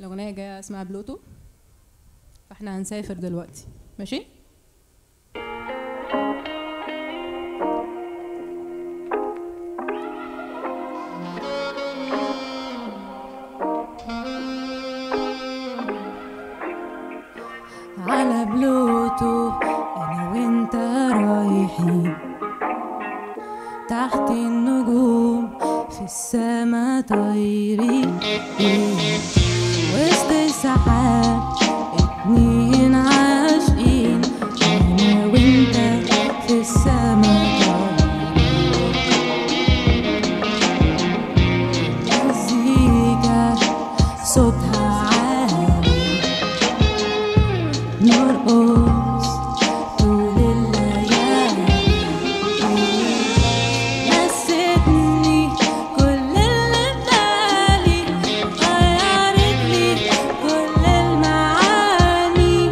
الأغنية جاية اسمها بلوتو فاحنا هنسافر دلوقتي ماشي؟ على بلوتو انا وانت رايحين تحت النجوم في السما طايرين وسط السحاب اتنين عاشقين انا وانت في السما طايرين مزيكا صوتها عالي نرقص طول الليالي نستني كل اللي ببالي غيرت لي كل المعاني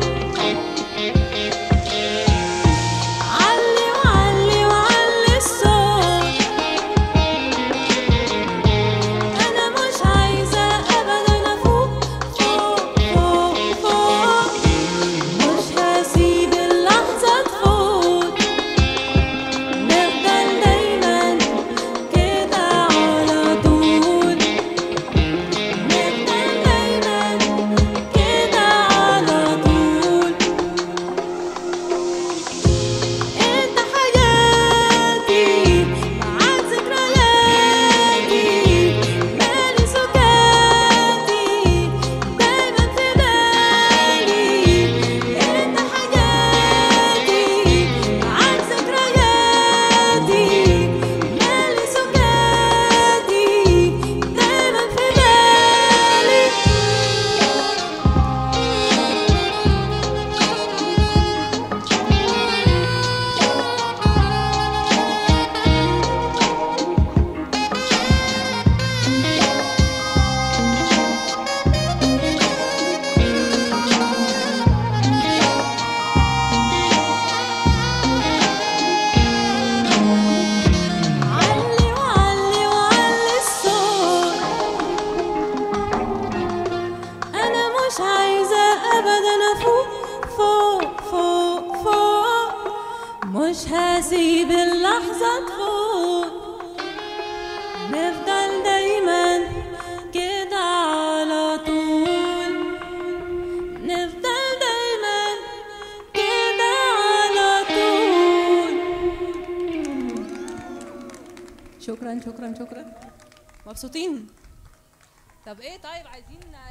علي وعلي وعلي الصوت أنا مش عايزة أبدا أفوق فوق فوق فوق مش هسيب اللحظة تفوت نفضل دايما كده على طول نفضل دايما كده على طول انت حياتي معاك ذكرياتي مالي سكاتي دايما في بالي انت حياتي معاك ذكرياتي مالي سكاتي دايما في علي وعلي وعلي الصوت أنا مش عايزة أبدا أفوق فوق فوق فوق مش هسيب اللحظة تفوت نفضل دايما كده على طول نفضل دايما كده على طول شكرا شكرا شكرا مبسوطين طب ايه طيب عايزين